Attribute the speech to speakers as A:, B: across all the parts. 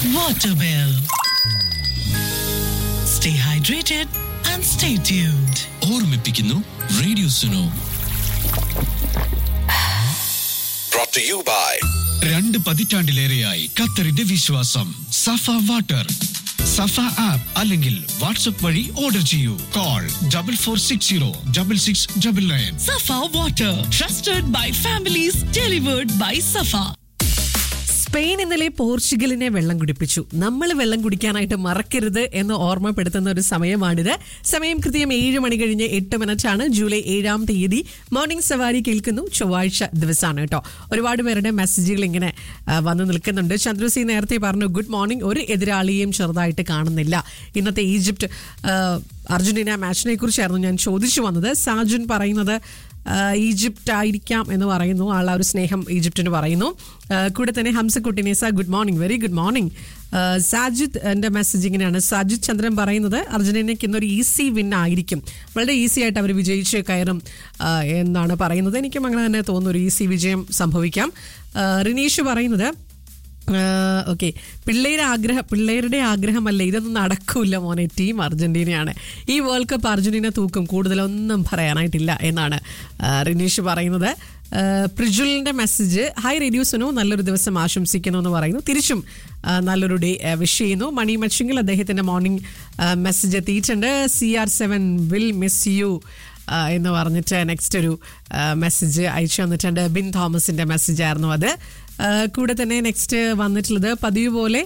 A: water bill. Stay hydrated and stay tuned.
B: ഓർമ്മിപ്പിക്കുന്നു radio Suno
C: brought to you by
B: രണ്ട് പതിറ്റാണ്ടിലേറെയായി ഖത്തറിന്റെ വിശ്വാസം സഫ വാട്ടർ സഫ ആപ്പ് അല്ലെങ്കിൽ വാട്സ്ആപ്പ് വഴി ഓർഡർ ചെയ്യൂ call double four six zero double six double nine
A: Safa water, trusted by families, delivered by Safa.
D: Spain ഇന്നലെ പോർച്ചുഗലിനെ വെള്ളം കുടിപ്പിച്ചു നമ്മൾ വെള്ളം കുടിക്കാനായിട്ട് മറക്കരുത് എന്ന് ഓർമ്മപ്പെടുത്തുന്ന ഒരു സമയമാണിത് സമയം കൃത്യം ഏഴ് മണി കഴിഞ്ഞ് എട്ട് മിനിറ്റ് ആണ് ജൂലൈ ഏഴാം തീയതി മോർണിംഗ് സവാരി കേൾക്കുന്നു ചൊവ്വാഴ്ച ദിവസമാണ് കേട്ടോ ഒരുപാട് പേരുടെ മെസ്സേജുകൾ ഇങ്ങനെ ആ, വന്ന് നിൽക്കുന്നുണ്ട് ചന്ദ്രസി നേരത്തെ പറഞ്ഞു ഗുഡ് മോർണിംഗ് ഒരു എതിരാളിയെയും ചെറുതായിട്ട് കാണുന്നില്ല ഇന്നത്തെ ഈജിപ്റ്റ് ആ, അർജന്റീന മാച്ചിനെ കുറിച്ചായിരുന്നു ഞാൻ ചോദിച്ചു വന്നത് സാജുൻ പറയുന്നത് ആഹ് ഈജിപ്റ്റ് ആയിരിക്കാം എന്ന് പറയുന്നു ആൾ ആ ഒരു സ്നേഹം ഈജിപ്തിന് പറയുന്നു ആഹ് കൂടെ തന്നെ Hamsakutty Nisa good morning very good morning ആഹ് സാജിദ് എൻ്റെ മെസ്സേജ് ഇങ്ങനെയാണ് സാജിദ് ചന്ദ്രൻ പറയുന്നത് അർജന്റീനയ്ക്ക് ഇന്നൊരു ഈസി വിൻ ആയിരിക്കും വളരെ ഈസി ആയിട്ട് അവർ വിജയിച്ച് കയറും ആഹ് എന്നാണ് പറയുന്നത് എനിക്കും അങ്ങനെ തന്നെ തോന്നുന്നു ഒരു ഈസി വിജയം സംഭവിക്കാം ആഹ് റിനീഷ് പറയുന്നത് ഓക്കെ പിള്ളേരുടെ ആഗ്രഹം പിള്ളേരുടെ ആഗ്രഹമല്ല ഇതൊന്നും നടക്കൂല മോനെ ടീം അർജന്റീനയാണ് ഈ വേൾഡ് കപ്പ് അർജന്റീന തൂക്കും കൂടുതലൊന്നും പറയാനായിട്ടില്ല എന്നാണ് ആ, റിനീഷ് പറയുന്നത് ആ, പ്രിജുലിന്റെ മെസ്സേജ് ഹായ് റേഡിയോസിനോ നല്ലൊരു ദിവസം ആശംസിക്കുന്നു എന്ന് പറയുന്നു തിരിച്ചും ആ, നല്ലൊരു ഡേ വിഷ് ചെയ്യുന്നു മണി മച്ചിങ്ങിൽ അദ്ദേഹത്തിന്റെ മോർണിംഗ് മെസ്സേജ് എത്തിയിട്ടുണ്ട് C R seven will miss you ആ, എന്ന് പറഞ്ഞിട്ട് നെക്സ്റ്റ് ഒരു മെസ്സേജ് അയച്ചു വന്നിട്ടുണ്ട് ബിൻ തോമസിന്റെ മെസ്സേജ് ആയിരുന്നു അത് ആ, കൂടെ തന്നെ നെക്സ്റ്റ് വന്നിട്ടുള്ളത് പതിവ് പോലെ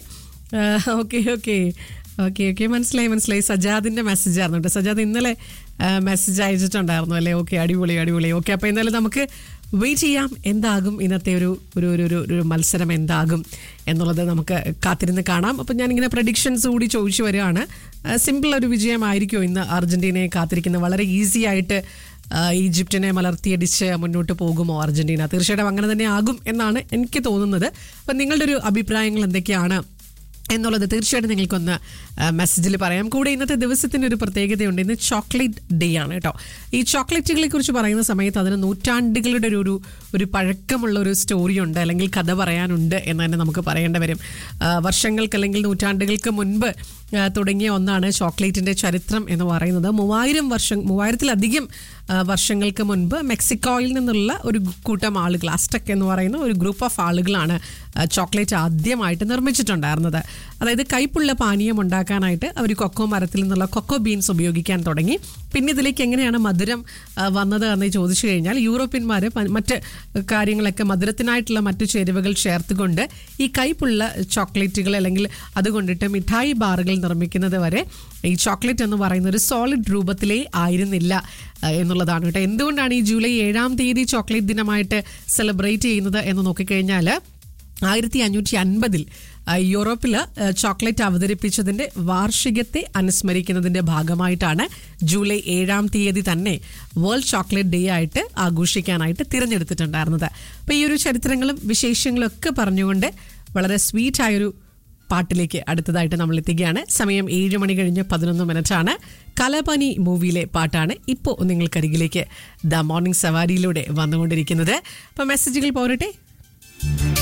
D: ഓക്കെ ഓക്കെ ഓക്കെ ഓക്കെ മനസ്സിലായി മനസ്സിലായി സജാദിന്റെ മെസ്സേജ് ആയിരുന്നു കേട്ടോ സജാദ് ഇന്നലെ മെസ്സേജ് അയച്ചിട്ടുണ്ടായിരുന്നു അല്ലേ ഓക്കെ അടിപൊളി അടിപൊളി ഓക്കെ അപ്പോൾ എന്തായാലും നമുക്ക് വെയിറ്റ് ചെയ്യാം എന്താകും ഇന്നത്തെ ഒരു ഒരു ഒരു ഒരു ഒരു മത്സരം എന്താകും എന്നുള്ളത് നമുക്ക് കാത്തിരുന്ന് കാണാം അപ്പം ഞാനിങ്ങനെ പ്രഡിക്ഷൻസ് കൂടി ചോദിച്ചു വരികയാണ് സിമ്പിൾ ഒരു വിജയമായിരിക്കും ഇന്ന് അർജന്റീനയെ കാത്തിരിക്കുന്നത് വളരെ ഈസി ആയിട്ട് ആ, ഈജിപ്തിനെ മലർത്തിയടിച്ച് മുന്നോട്ട് പോകുമോ അർജന്റീന തീർച്ചയായിട്ടും അങ്ങനെ തന്നെ ആകും എന്നാണ് എനിക്ക് തോന്നുന്നത് അപ്പം നിങ്ങളുടെ ഒരു അഭിപ്രായങ്ങൾ എന്തൊക്കെയാണ് എന്നുള്ളത് തീർച്ചയായിട്ടും നിങ്ങൾക്കൊന്ന് മെസ്സേജിൽ പറയാം കൂടെ ഇന്നത്തെ ദിവസത്തിന് ഒരു പ്രത്യേകതയുണ്ട് ഇന്ന് ചോക്ലേറ്റ് ഡേ ആണ് കേട്ടോ ഈ ചോക്ലേറ്റുകളെ കുറിച്ച് പറയുന്ന സമയത്ത് അതിന് നൂറ്റാണ്ടുകളുടെ ഒരു ഒരു ഒരു പഴക്കമുള്ള ഒരു സ്റ്റോറി ഉണ്ട് അല്ലെങ്കിൽ കഥ പറയാനുണ്ട് എന്ന് തന്നെ നമുക്ക് പറയേണ്ടി വരും ആ, വർഷങ്ങൾക്ക് അല്ലെങ്കിൽ നൂറ്റാണ്ടുകൾക്ക് മുൻപ് ആ, തുടങ്ങിയ ഒന്നാണ് ചോക്ലേറ്റിന്റെ ചരിത്രം എന്ന് പറയുന്നത് മൂവായിരം വർഷം മൂവായിരത്തിലധികം ആ, വർഷങ്ങൾക്ക് മുൻപ് മെക്സിക്കോയിൽ നിന്നുള്ള ഒരു കൂട്ടം ആളുകൾ അസ്റ്റക് എന്ന് പറയുന്ന ഒരു ഗ്രൂപ്പ് ഓഫ് ആളുകളാണ് ആ, ചോക്ലേറ്റ് ആദ്യമായിട്ട് നിർമ്മിച്ചിട്ടുണ്ടായിരുന്നത് അതായത് കയ്പുള്ള പാനീയം ഉണ്ടാക്കാനായിട്ട് അവർ കൊക്കോ മരത്തിൽ നിന്നുള്ള കൊക്കോ ബീൻസ് ഉപയോഗിക്കാൻ തുടങ്ങി പിന്നെ ഇതിലേക്ക് എങ്ങനെയാണ് മധുരം ആ, വന്നത് എന്ന് ചോദിച്ചു കഴിഞ്ഞാൽ യൂറോപ്യന്മാർ മറ്റ് കാര്യങ്ങളൊക്കെ മധുരത്തിനായിട്ടുള്ള മറ്റു ചേരുവകൾ ചേർത്തുകൊണ്ട് ഈ കയ്പുള്ള ചോക്ലേറ്റുകൾ അല്ലെങ്കിൽ അതുകൊണ്ടിട്ട് മിഠായി ബാറുകൾ നിർമ്മിക്കുന്നത് വരെ ഈ ചോക്ലേറ്റ് എന്ന് പറയുന്ന ഒരു സോളിഡ് രൂപത്തിലേ ആയിരുന്നില്ല ആ, എന്നുള്ളതാണ് കേട്ടോ എന്തുകൊണ്ടാണ് ഈ ജൂലൈ ഏഴാം തീയതി ചോക്ലേറ്റ് ദിനമായിട്ട് സെലിബ്രേറ്റ് ചെയ്യുന്നത് എന്ന് നോക്കിക്കഴിഞ്ഞാൽ ആയിരത്തി അഞ്ഞൂറ്റി അൻപതിൽ യൂറോപ്പിൽ ആ, ചോക്ലേറ്റ് അവതരിപ്പിച്ചതിന്റെ വാർഷികത്തെ അനുസ്മരിക്കുന്നതിന്റെ ഭാഗമായിട്ടാണ് ജൂലൈ ഏഴാം തീയതി തന്നെ വേൾഡ് ചോക്ലേറ്റ് ഡേ ആയിട്ട് ആഘോഷിക്കാനായിട്ട് തിരഞ്ഞെടുത്തിട്ടുണ്ടായിരുന്നത് അപ്പോൾ ഈ ഒരു ചരിത്രങ്ങളും വിശേഷങ്ങളും ഒക്കെ പറഞ്ഞുകൊണ്ട് വളരെ സ്വീറ്റ് ആയൊരു പാട്ടിലേക്ക് അടുത്തതായിട്ട് നമ്മൾ എത്തുകയാണ് സമയം ഏഴ് മണി കഴിഞ്ഞ് പതിനൊന്ന് മിനിറ്റ് ആണ് കലപനി മൂവിയിലെ പാട്ടാണ് ഇപ്പോൾ നിങ്ങൾക്കരികിലേക്ക് ദ മോർണിംഗ് സവാരിയിലൂടെ വന്നുകൊണ്ടിരിക്കുന്നത് അപ്പോൾ മെസ്സേജുകൾ പോരട്ടെ